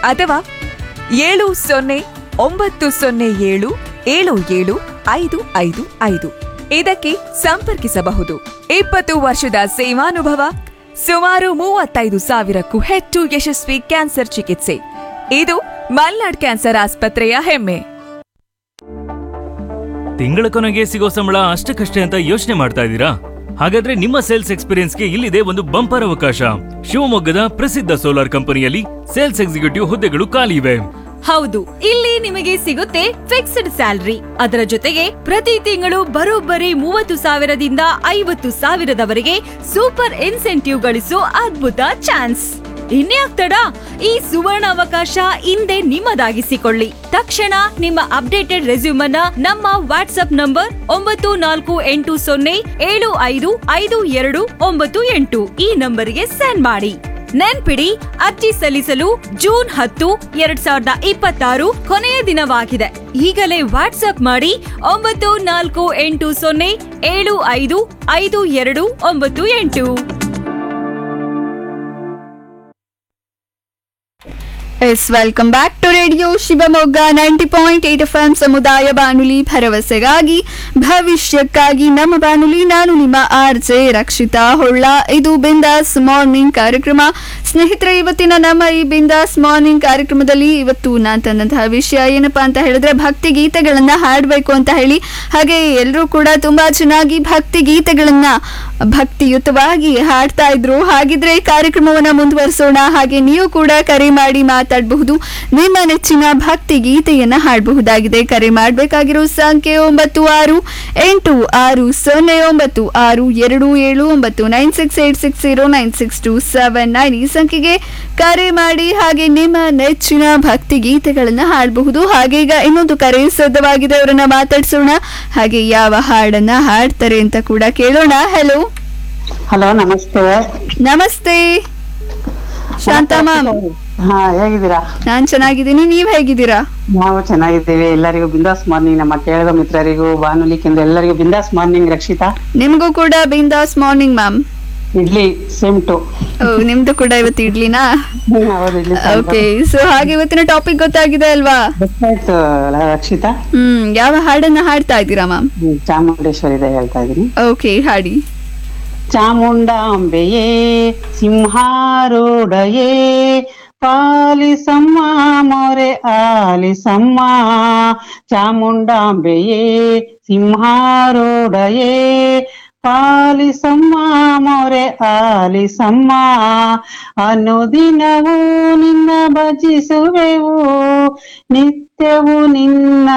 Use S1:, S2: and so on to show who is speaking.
S1: ಅಥವಾ ಏಳು ಸೊನ್ನೆ ಒಂಬತ್ತು ಸೊನ್ನೆ ಏಳು ಏಳು ಏಳು ಐದು ಐದು ಐದು ಇದಕ್ಕೆ ಸಂಪರ್ಕಿಸಬಹುದು ಇಪ್ಪತ್ತು ವರ್ಷದ ಸೇವಾನುಭವ ಸುಮಾರು ಮೂವತ್ತೈದು ಸಾವಿರಕ್ಕೂ ಹೆಚ್ಚು ಯಶಸ್ವಿ ಕ್ಯಾನ್ಸರ್ ಚಿಕಿತ್ಸೆ ಇದು ಮಲ್ನಾಡ್ ಕ್ಯಾನ್ಸರ್ ಆಸ್ಪತ್ರೆಯ ಹೆಮ್ಮೆ
S2: ತಿಂಗಳ ಕೊನೆಗೆ ಸಿಗೋ ಸಂಬಳ ಅಷ್ಟಕ್ಕಷ್ಟೇ ಅಂತ ಯೋಚನೆ ಮಾಡ್ತಾ ಇದ್ದೀರಾ ಹಾಗಾದ್ರೆ ನಿಮ್ಮ ಸೇಲ್ಸ್ ಎಕ್ಸ್ಪೀರಿಯನ್ಸ್ಗೆ ಇಲ್ಲಿದೆ ಒಂದು ಬಂಪರ್ ಅವಕಾಶ ಶಿವಮೊಗ್ಗದ ಪ್ರಸಿದ್ಧ ಸೋಲಾರ್ ಕಂಪನಿಯಲ್ಲಿ ಸೇಲ್ಸ್ ಎಕ್ಸಿಕ್ಯೂಟಿವ್ ಹುದ್ದೆಗಳು ಖಾಲಿ ಇವೆ
S3: ಹೌದು ಇಲ್ಲಿ ನಿಮಗೆ ಸಿಗುತ್ತೆ ಫಿಕ್ಸ್ಡ್ ಸ್ಯಾಲರಿ ಅದರ ಜೊತೆಗೆ ಪ್ರತಿ ತಿಂಗಳು ಬರೋಬ್ಬರಿ ಮೂವತ್ತು ಸಾವಿರದಿಂದ ಐವತ್ತು ಸಾವಿರದವರೆಗೆ ಸೂಪರ್ ಇನ್ಸೆಂಟಿವ್ ಗಳಿಸೋ ಅದ್ಭುತ ಚಾನ್ಸ್ ಇನ್ಯಾಕ್ ತಡ ಈ ಸುವರ್ಣ ಅವಕಾಶ ಹಿಂದೆ ನಿಮ್ಮದಾಗಿಸಿಕೊಳ್ಳಿ ತಕ್ಷಣ ನಿಮ್ಮ ಅಪ್ಡೇಟೆಡ್ ರೆಸ್ಯೂಮನ್ನ ನಮ್ಮ ವಾಟ್ಸ್ಆಪ್ ನಂಬರ್ ಒಂಬತ್ತು ನಾಲ್ಕು ಎಂಟು ಸೊನ್ನೆ ಏಳು ಐದು ಐದು ಎರಡು ಒಂಬತ್ತು ಎಂಟು ಈ ನಂಬರಿಗೆ ಸೆಂಡ್ ಮಾಡಿ ನೆನ್ಪಿಡಿ ಅರ್ಜಿ ಸಲ್ಲಿಸಲು ಜೂನ್ ಹತ್ತು ಎರಡ್ ಸಾವಿರದ ಇಪ್ಪತ್ತಾರು ಕೊನೆಯ ದಿನವಾಗಿದೆ ಈಗಲೇ ವಾಟ್ಸ್ಆಪ್ ಮಾಡಿ ಒಂಬತ್ತು ನಾಲ್ಕು ಎಂಟು ಸೊನ್ನೆ ಏಳು ಐದು ಐದು ಎರಡು ಒಂಬತ್ತು ಎಂಟು
S4: ಎಸ್ welcome back to radio Shivamogga ninety point eight F M ಸಮುದಾಯ ಬಾನುಲಿ ಭರವಸೆಗಾಗಿ ಭವಿಷ್ಯಕ್ಕಾಗಿ ನಮ್ಮ ಬಾನುಲಿ ನಾನು ನಿಮ್ಮ ಆರ್ ಜೆ ರಕ್ಷಿತಾ ಹೊಳ್ಳ ಇದು ಬಿಂದಾಸ್ ಮಾರ್ನಿಂಗ್ ಕಾರ್ಯಕ್ರಮ ಸ್ನೇಹಿತರೆ ಇವತ್ತಿನ ನಮ್ಮ ಈ ಬಿಂದಾಸ್ ಮಾರ್ನಿಂಗ್ ಕಾರ್ಯಕ್ರಮದಲ್ಲಿ ಇವತ್ತು ನಾನು ತಂದಂತಹ ವಿಷಯ ಏನಪ್ಪಾ ಅಂತ ಹೇಳಿದ್ರೆ ಭಕ್ತಿ ಗೀತೆಗಳನ್ನ ಹಾಡಬೇಕು ಅಂತ ಹೇಳಿ ಹಾಗೆ ಎಲ್ಲರೂ ಕೂಡ ತುಂಬಾ ಚೆನ್ನಾಗಿ ಭಕ್ತಿ ಗೀತೆಗಳನ್ನ ಭಕ್ತಿಯುತವಾಗಿ ಹಾಡ್ತಾ ಇದ್ರು ಹಾಗಿದ್ರೆ ಕಾರ್ಯಕ್ರಮವನ್ನ ಮುಂದುವರಿಸೋಣ ಹಾಗೆ ನೀವು ಕೂಡ ಕರೆ ಮಾಡಿ ಮಾತಾಡಬಹುದು ನಿಮ್ಮ ನೆಚ್ಚಿನ ಭಕ್ತಿ ಗೀತೆಯನ್ನ ಹಾಡಬಹುದಾಗಿದೆ ಕರೆ ಮಾಡಬೇಕಾಗಿರೋ ಸಂಖ್ಯೆ ಒಂಬತ್ತು ಆರು ಎಂಟು ಆರು ಸೊನ್ನೆ ಒಂಬತ್ತು ಆರು ಎರಡು ಏಳು ಒಂಬತ್ತು nine six eight six zero nine six two seven nine ಈ ಸಂಖ್ಯೆಗೆ ಕರೆ ಮಾಡಿ ಹಾಗೆ ನಿಮ್ಮ ನೆಚ್ಚಿನ ಭಕ್ತಿ ಗೀತೆಗಳನ್ನ ಹಾಡಬಹುದು ಹಾಗೆ ಈಗ ಇನ್ನೊಂದು ಕರೆ ಸಿದ್ಧವಾಗಿದೆ ಅವರನ್ನ ಮಾತಾಡ್ಸೋಣ ಹಾಗೆ ಯಾವ ಹಾಡನ್ನ ಹಾಡ್ತಾರೆ ಅಂತ ಕೂಡ ಕೇಳೋಣ ಹೆಲೋ
S5: ಹಲೋ ನಮಸ್ತೆ
S4: ನಮಸ್ತೆ ಶಾಂತಾ ಮ್ಯಾಮ್
S5: ಹಾ ಹೇಗಿದ್ದೀರಾ
S4: ನಾನ್ ಚೆನ್ನಾಗಿದ್ದೀನಿ ನೀವ್ ಹೇಗಿದ್ದೀರಾ
S5: ನಾವು ಚೆನ್ನಾಗಿದ್ದೀವಿ ಎಲ್ಲರಿಗೂ ಬಿಂದಾಸ್ ಮಾರ್ನಿಂಗ್ ನಮ್ಮ ಕೇಳಿದ ಮಿತ್ರರಿಗೂ ಬಾನುಲಿ ಕೇಂದ್ರ ಎಲ್ಲರಿಗೂ ಬಿಂದಾಸ್ ಮಾರ್ನಿಂಗ್ ರಕ್ಷಿತಾ
S4: ನಿಮ್ಗೂ ಕೂಡ ಬಿಂದಾಸ್ morning ma'am
S5: idli same to
S4: ನಿಮ್ದು ಕೂಡ ಇವತ್ತು ಇಡ್ಲಿನಾ
S5: ಹೌದು ಇಡ್ಲಿ
S4: ಓಕೆ ಸೊ ಹಾಗೆ ಇವತ್ತಿನ ಟಾಪಿಕ್ ಗೊತ್ತಾಗಿದೆ ಅಲ್ವಾ
S5: ಗೊತ್ತಾಯ್ತು ಅಲ್ಲ ರಕ್ಷಿತಾ
S4: ಹ್ಮ್ ಯಾವ ಹಾಡನ್ನ ಹಾಡ್ತಾ ಇದ್ದೀರಾ ಮ್ಯಾಮ್
S5: ಹ್ಮ್, ಚಾಮುಂಡೇಶ್ವರಿದೆ ಹೇಳ್ತಾ ಇದೀನಿ
S4: ಓಕೆ ಹಾಡಿ
S5: ಚಾಮುಂಡಾಂಬೆಯೇ ಸಿಂಹಾರೂಢಯೇ ಪಾಲಿಸಮ್ಮ ಮೊರೆ ಆಲಿಸಮ್ಮ ಚಾಮುಂಡಾಂಬೆಯೇ ಸಿಂಹಾರೂಢಯೇ ಪಾಲಿಸಮ್ಮ ಮೊರೆ ಆಲಿಸಮ್ಮ ಅನುದಿನವೂ ನಿನ್ನ ಭಜಿಸುವೆವು ನಿತ್ಯವೂ ನಿನ್ನ